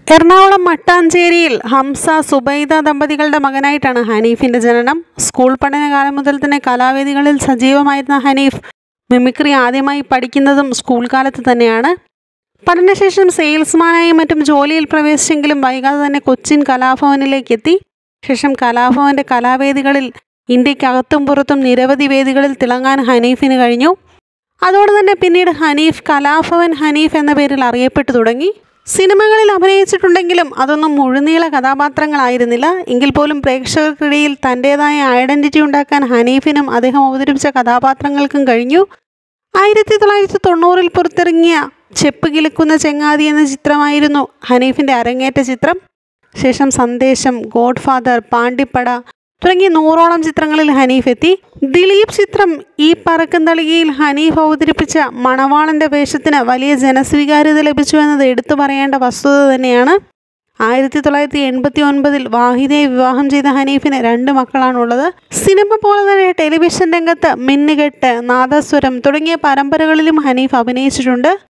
എറണാകുളം മട്ടാഞ്ചേരിയിൽ ഹംസ സുബൈദ ദമ്പതികളുടെ മകനായിട്ടാണ് ഹനീഫിന്റെ ജനനം സ്കൂൾ പഠനകാലം മുതൽ തന്നെ കലാവേദികളിൽ സജീവമായിരുന്ന ഹനീഫ് മിമിക്രി ആദ്യമായി പഠിക്കുന്നതും സ്കൂൾ കാലത്ത് തന്നെയാണ് പഠനശേഷം സെയിൽസ്മാനായും മറ്റും ജോലിയിൽ പ്രവേശിച്ചെങ്കിലും വൈകാതെ തന്നെ കൊച്ചിൻ കലാഭവനിലേക്ക് എത്തി ശേഷം കലാഭവന്റെ കലാവേദികളിൽ ഇന്ത്യക്കകത്തും പുറത്തും നിരവധി വേദികളിൽ തിളങ്ങാൻ ഹനീഫിന് കഴിഞ്ഞു അതോടെ തന്നെ പിന്നീട് ഹനീഫ് കലാഭവൻ ഹനീഫ് എന്ന പേരിൽ അറിയപ്പെട്ടു തുടങ്ങി സിനിമകളിൽ അഭിനയിച്ചിട്ടുണ്ടെങ്കിലും അതൊന്നും മുഴുനീള കഥാപാത്രങ്ങളായിരുന്നില്ല എങ്കിൽ പോലും പ്രേക്ഷകർക്കിടയിൽ തൻ്റെതായ ഐഡന്റിറ്റി ഉണ്ടാക്കാൻ ഹനീഫിനും അദ്ദേഹം അവതരിപ്പിച്ച കഥാപാത്രങ്ങൾക്കും കഴിഞ്ഞു ആയിരത്തി തൊള്ളായിരത്തി തൊണ്ണൂറിൽ പുറത്തിറങ്ങിയ ചെപ്പ് കിലുക്കുന്ന ചെങ്ങാതി എന്ന ചിത്രമായിരുന്നു ഹനീഫിൻ്റെ അരങ്ങേറ്റ ചിത്രം ശേഷം സന്ദേശം ഗോഡ് ഫാദർ പാണ്ടിപ്പട തുടങ്ങിയ നൂറോളം ചിത്രങ്ങളിൽ ഹനീഫ് എത്തി ദിലീപ് ചിത്രം ഈ പറക്കുന്തളികയിൽ ഹനീഫ് അവതരിപ്പിച്ച മണവാളന്റെ വേഷത്തിന് വലിയ ജനസ്വീകാര്യത ലഭിച്ചു എന്നത് എടുത്തു പറയേണ്ട വസ്തുത തന്നെയാണ് ആയിരത്തി തൊള്ളായിരത്തി എൺപത്തി ഒൻപതിൽ വാഹിദയെ വിവാഹം ചെയ്ത ഹനീഫിന് രണ്ട് മക്കളാണുള്ളത് സിനിമ പോലെ തന്നെ ടെലിവിഷൻ രംഗത്ത് മിന്നുകെട്ട് നാദസ്വരം തുടങ്ങിയ പരമ്പരകളിലും ഹനീഫ് അഭിനയിച്ചിട്ടുണ്ട്